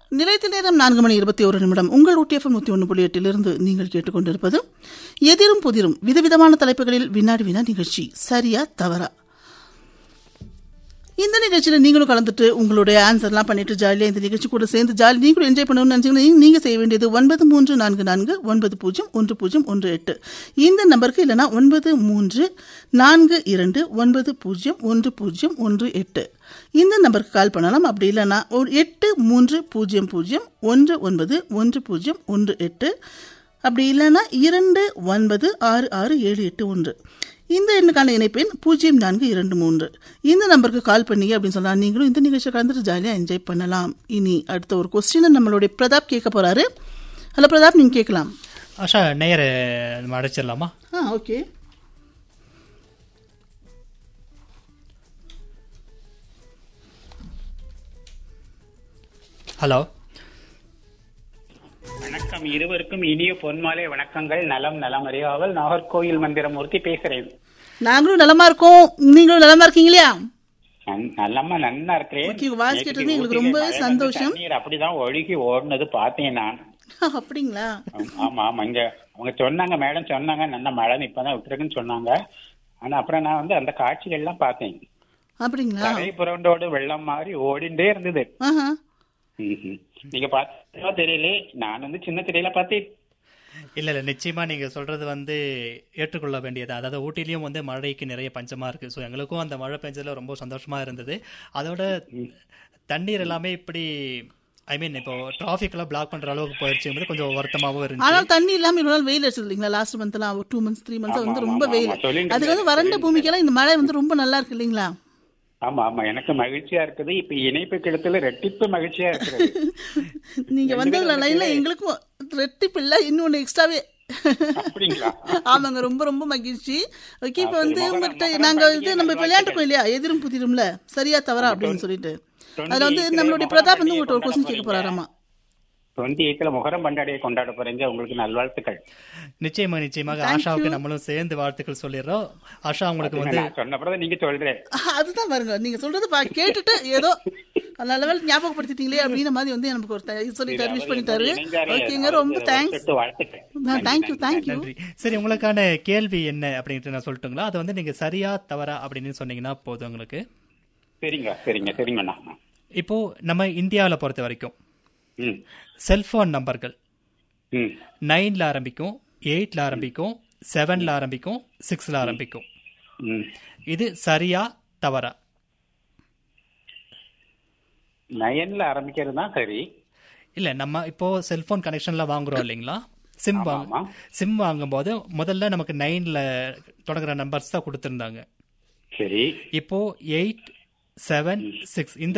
நிலையத்தில் நேரம் நான்கு மணி இருபத்தி ஒரு நிமிடம் உங்கள் ஊட்டிஎஃப்எம் நூத்தி ஒன்று புள்ளி எட்டிலிருந்து நீங்கள் கேட்டுக்கொண்டிருப்பது எதிரும் புதிரும் விதவிதமான தலைப்புகளில் வினாடி வினா நிகழ்ச்சி சரியா தவறா இந்த நிகழ்ச்சியில நீங்களும் கலந்துட்டு உங்களுடைய ஆன்சர்லாம் பண்ணிட்டு ஜாலியாக இந்த நிகழ்ச்சி கூட சேர்ந்து ஜாலி நீங்களும் என்ஜாய் பண்ணணும்னு நினைச்சீங்கன்னா நீங்க செய்ய வேண்டியது ஒன்பது மூன்று நான்கு நான்கு ஒன்பது பூஜ்ஜியம் ஒன்று பூஜ்ஜியம் ஒன்று எட்டு இந்த நம்பருக்கு இல்லைனா ஒன்பது மூன்று நான்கு இரண்டு ஒன்பது பூஜ்ஜியம் ஒன்று பூஜ்ஜியம் ஒன்று எட்டு இந்த நம்பருக்கு கால் பண்ணலாம் அப்படி இல்லைன்னா ஒரு எட்டு மூன்று பூஜ்ஜியம் பூஜ்ஜியம் ஒன்று ஒன்பது ஒன்று பூஜ்ஜியம் ஒன்று எட்டு அப்படி இல்லைன்னா இரண்டு ஒன்பது ஆறு ஆறு ஏழு எட்டு ஒன்று இந்த எண்ணுக்கான இணைப்பெண் பூஜ்ஜியம் நான்கு இரண்டு மூன்று இந்த நம்பருக்கு கால் பண்ணீங்க அப்படின்னு சொன்னா நீங்களும் இந்த நிகழ்ச்சியை கலந்துட்டு ஜாலியாக என்ஜாய் பண்ணலாம் இனி அடுத்த ஒரு கொஸ்டினை நம்மளுடைய பிரதாப் கேட்க போறாரு ஹலோ பிரதாப் நீங்க கேட்கலாம் ஆஷா நேயர் நம்ம அடைச்சிடலாமா ஆ ஓகே ஹலோ வணக்கம் இருவருக்கும் இனிய பொன்மாலை வணக்கங்கள் நலம் நலம் அறியாமல் நாகர்கோயில் மந்திரமூர்த்தி பேசுறேன் நாங்களும் நலமா இருக்கோம் நீங்களும் நலமா இருக்கீங்க இல்லையா நன்- நல்லம்மா நன்னா இருக்கிறேன் Okay, உங்க voice நேற்றுக்கு கேட்டது எங்களுக்கு ஊட்டியிலே ரொம்பவே மழை வந்து சந்தோஷம். தண்ணீர் அப்படிதான் ஒழுகி ஓடுனது பார்த்தேன் நான் அப்படிங்களா ஆம், ஆமா ஆமா இங்க அவங்க சொன்னாங்க மேடம் சொன்னாங்க நல்ல மழை இப்பதான் விட்டுருக்குன்னு சொன்னாங்க ஆனா அப்புறம் நான் வந்து அந்த காட்சிகள் எல்லாம் பார்த்தேன் அப்படிங்களா கரை புரண்டோடு வெள்ளம் மாதிரி ஓடிண்டே இருந்தது ஆஹா ம்ஹும். நீங்க பார்த்தா தெரியல நான் வந்து சின்ன திரையில பார்த்தேன் இல்ல இல்ல நிச்சயமா நீங்க சொல்றது வந்து ஏற்றுக்கொள்ள வேண்டியது அதாவது ஊட்டிலையும் வந்து மழைக்கு நிறைய பஞ்சமா இருக்கு ஸோ எங்களுக்கும் அந்த மழை பெஞ்சதுல ரொம்ப சந்தோஷமா இருந்தது அதோட தண்ணீர் எல்லாமே இப்படி ஐ மீன் இப்போ டிராஃபிக் எல்லாம் பிளாக் பண்ற அளவுக்கு போயிடுச்சு கொஞ்சம் வருத்தமாவும் இருந்துச்சு ஆனால் தண்ணி இல்லாம இவ்வளவு நாள் வெயில் அடிச்சது இல்லைங்களா லாஸ்ட் மந்த்லாம் ஒரு டூ மந்த்ஸ் த்ரீ மந்த்ஸ் ஆமா, வந்து ஆமா, ரொம்ப ஆமா, வெயில் ஆமா, சொல்லிட்டு அதுக்கு வந்து இருந்தேன், வறண்ட சொல்லிட்டு பூமிக்கெல்லாம் இந்த மழை வந்து ரொம்ப நல்லா இருக்கு இல்லைங்களா ஆமா ஆமா எனக்கு மகிழ்ச்சியா இருக்குது இப்ப இணைப்பு கிடத்துல ரெட்டிப்பு மகிழ்ச்சியா இருக்கிறது நீங்க ரெண்டு வந்து பேரும் லைன்ல வந்துட்டீங்களே. எங்களுக்கும் ரெட்டிப்பு இல்ல இன்னொன்னு எக்ஸ்ட்ராவே அப்படிங்களா ஆமாங்க ரொம்ப ரொம்ப மகிழ்ச்சி ஓகே இப்ப சரி, வந்து மகரம், உங்ககிட்ட மகரம் நாங்க பண்டிகை இது நம்ம நல்வாழ்த்துக்கள். விளையாட்டுக்கோம் இல்லையா எதிரும் புதிரும்ல சரியா தவறா அப்படின்னு சொல்லிட்டு தொண்ணூத்தி அதுல வந்து எட்டுல நம்மளுடைய மகரம் பிரதாப் வந்து பண்டிகை உங்கள்கிட்ட ஒரு கொஸ்டின் கொண்டாட கேட்க போறீங்க. போறாராமா டுவெண்ட்டி எயிட்ல முகரம் பண்டாடியை கொண்டாட போறீங்க உங்களுக்கு நல்வாழ்த்துக்கள் நிச்சயமா நிச்சயமாக Thank ஆஷாவுக்கு you. நம்மளும் சேர்ந்து வாழ்த்துக்கள் சொல்லிடுறோம் ஆஷா உங்களுக்கு வந்து நான் சொன்னப்பறம் நீங்க சொல்றேன் அதுதான் பாருங்க நீங்க சொல்றது பா- கேட்டுட்டு ஏதோ நல்ல வேலை ஞாபகப்படுத்திட்டீங்களே அப்படின்ற மாதிரி வந்து நமக்கு ஒரு த- சொல்லிட்டாரு விஷ் பண்ணிட்டாரு ஓகேங்க ரொம்ப தேங்க்ஸ் வாழ்த்துக்கள் தேங்க்யூ தேங்க்யூ நன்றி சரி உங்களுக்கான கேள்வி என்ன அப்படின்ட்டு நான் சொல்லட்டுங்களா அது வந்து நீங்க சரியா தவறா அப்படின்னு சொன்னீங்கன்னா போதும் உங்களுக்கு சரிங்க சரிங்க சரிங்க அண்ணா இப்போ நம்ம இந்தியாவுல பொறுத்த வரைக்கும் ம் செல்போன் நம்பர்கள் ம் நைன்ல ஆரம்பிக்கும் எயிட்ல ஆரம்பிக்கும் செவன்ல ஆரம்பிக்கும் சிக்ஸ்ல ஆரம்பிக்கும் ம் இது சரியா தவறா நயன்ல ஆரம்பிக்கிறது தான் சரி இல்ல நம்ம இப்போ செல்போன் கனெக்ஷன்ல வாங்குறோம் இல்லைங்களா சிம் ஆமா, வாங்க ஆமா. சிம் வாங்கும்போது முதல்ல நமக்கு நைன்ல தொடங்குற நம்பர்ஸ் தான் கொடுத்திருந்தாங்க சரி இப்போ எயிட் செவன் சிக்ஸ் இந்த